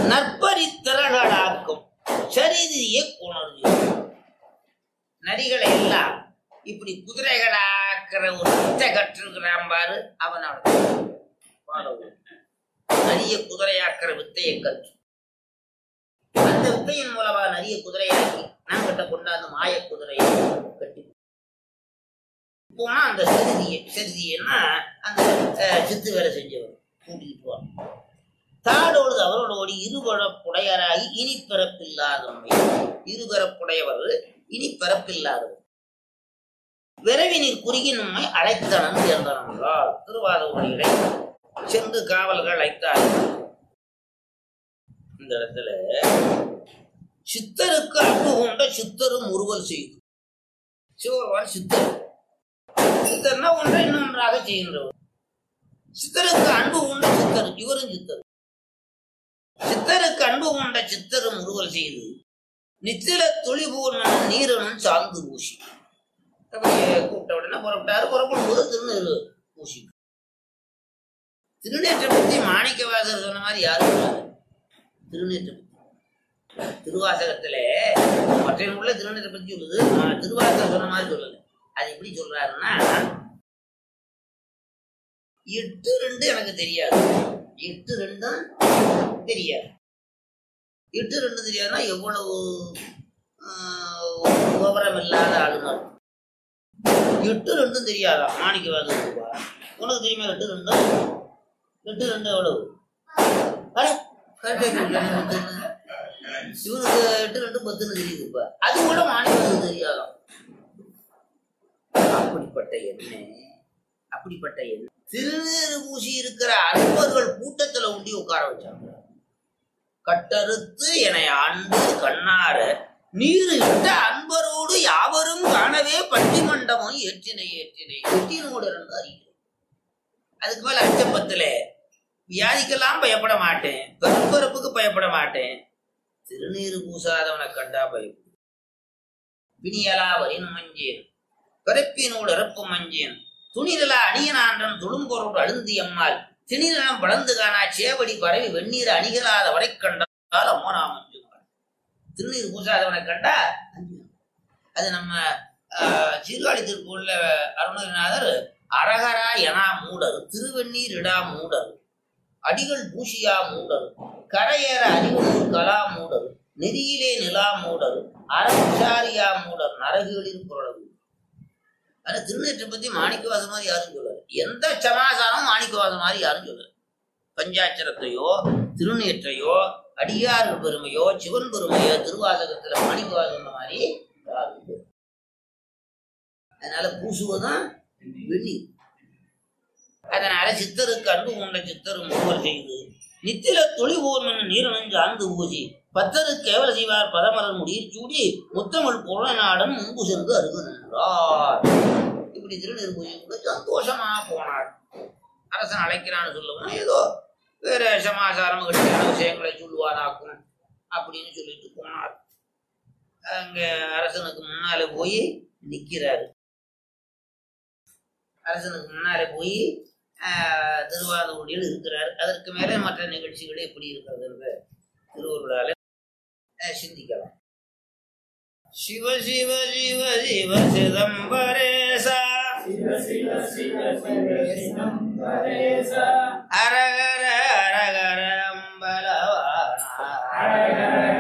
நற்பரித்திரளாக்கும் சரிதியை உணர்வு நரிகளை எல்லாம் இப்படி குதிரைகளாக்குற ஒரு வித்தை கற்றுக்கிறான் பாரு அவனோட நரிய குதிரையாக்குற வித்தையை கற்று அந்த வித்தையின் மூலமா நரிய குதிரையாக்கி நான் கிட்ட கொண்டாந்து மாய குதிரையை கட்டி போனா அந்த செருதியை செருதியன்னா அந்த அஹ், சித்து வேலை செஞ்சவர் கூட்டிக்கிட்டு போவான் தாடோடு அவரோடு இருபரப்புடையராகி இனி பிறப்பில்லாதவனை இருபரப்புடையவர் இனி பிறப்பில்லாதவர் விரைவினில் குறுகி நம்மை அழைத்தனம் சேர்ந்தனன்றால் திருவாத உரையிலே சென்று காவல்கள் அழைத்தார்கள் இந்த இடத்துல சித்தருக்கு அன்பு கொண்ட சித்தரும் முருகல் செய்து சிவபெருமான் சித்தர் சித்தர்னா ஒன்றை இன்னொன்றாக செய்கின்றவர் சித்தருக்கு அன்பு கொண்ட சித்தர் இவரும் சித்தர் சித்தருக்கு அன்பு கொண்ட சித்தரும் முருகல் செய்து நித்தில துளிபூர்ணன் நீரனும் சார்ந்து பூசி அப்படியே கூப்பிட்ட உடனே புறப்பட்டாரு புறப்படும் போது திருநெல் பூசி திருநேற்றை பத்தி மாணிக்கவாசகர் சொன்ன மாதிரி யாரும் சொல்லாது திருநேற்றை பத்தி திருவாசகத்துல மற்ற உள்ள திருநேற்றை பத்தி சொல்லுது ஆனா திருவாசகர் சொன்ன மாதிரி சொல்லல அது எப்படி சொல்றாருன்னா எட்டு ரெண்டு எனக்கு தெரியாது எட்டு ரெண்டும் தெரியாது எட்டு ரெண்டு தெரியாதுன்னா எவ்வளவு ஆஹ், விவரம் இல்லாத ஆளுங்க எட்டு ரெண்டும் தெரியாதா மாணிக்கவாசகருக்கு உனக்கு தெரியுமா எட்டு ரெண்டும் எட்டு ரெண்டு எவ்வளவு அட, correct ஆ சொல்லிட்டேன், எட்டு ரெண்டு. இவனுக்கு எட்டு ரெண்டு பத்துன்னு தெரியுது இப்ப அது கூட மாநிலம் தெரியாதாம் அப்படிப்பட்ட எண்ணெய் அப்படிப்பட்ட எண்ணெய் திருநீறு பூசி இருக்கிற அன்பர்கள் கூட்டத்துல உண்டி உட்கார வச்சாங்க கட்டறுத்து என்னை ஆண்டு கண்ணார நீர் இட்ட அன்பரோடு யாவரும் காணவே பட்டிமண்டபம் ஏற்றினை ஏற்றினை எட்டினோடு இருந்து அறிகிறேன் அதுக்கு மேல அச்சப்பத்துல வியாதிக்கெல்லாம் பயப்பட மாட்டேன் பெரும்பரப்புக்கு பயப்பட மாட்டேன் திருநீறு பூசாதவனை கண்டா பயப்படும் பிணியலா வரின் மஞ்சேன் பிறப்பினோடு இறப்பு மஞ்சேன் துணிதலா அணியனான்றன் துளும்பொருள் அழுந்தி அம்மாள் திணிலம் வளர்ந்து காணா சேவடி பரவி வெந்நீர் அணிகளாத வரை கண்டால் அம்மனா மஞ்சுமாள் திருநீர் பூசாதவனை கண்டா அஞ்சுவான். அது நம்ம ஆஹ், சீர்காழி திருப்பூர்ல அருணகிரிநாதர் அரகரா எனா மூடர் திருவெண்ணீர் இடா மூடர் அடிகள் பூசியா மூடர் கரையேற அறிவு கலா மூடர் நெறியிலே நிலா மூடர் அறவிசாரியா மூடர் நரகுகளில் புரளவு ஆனா திருநெற்றை பத்தி மாணிக்கவாசம் மாதிரி யாரும் சொல்லல எந்த சமாசாரம் மாணிக்கவாசம் மாதிரி யாரும் சொல்லல பஞ்சாட்சரத்தையோ திருநேற்றையோ அடியார்கள் பெருமையோ சிவன் பெருமையோ திருவாசகத்துல மாணிக்கவாசம் மாதிரி யாரும் சொல்லல. அதனால பூசுவதும் வெள்ளி அதனால சித்தருக்கு அன்பு கொண்ட சித்தரும் ஒருவர் செய்து நித்தில தொழிவோர்மன் நீரணிஞ்சு ஆந்து பூசி பத்தரு கேவல செய்வார் பதமலர் முடியில் சூடி முத்தமிழ் பொருள நாடன் முன்பு சென்று அருகு நின்றார் இப்படி திருநீர் பூஜை கூட சந்தோஷமா போனார் அரசன் அழைக்கிறான்னு சொல்லுவோம் ஏதோ வேற சமாசாரம் கட்டியான விஷயங்களை சொல்லுவாராக்கும் அப்படின்னு சொல்லிட்டு போனார் அங்க அரசனுக்கு முன்னால போய் நிக்கிறாரு அரசனுக்கு முன்னாலே போய் ஆஹ், திருவாரூரில் இருக்கிறார் அதற்கு மேலே மற்ற நிகழ்ச்சிகள் எப்படி இருக்கிறது என்று திருவருளால ஆஹ், சிந்திக்கலாம் சிவ சிவ சிவ சிவ சிதம்பரேசா அரகர அரகர அம்பலவானா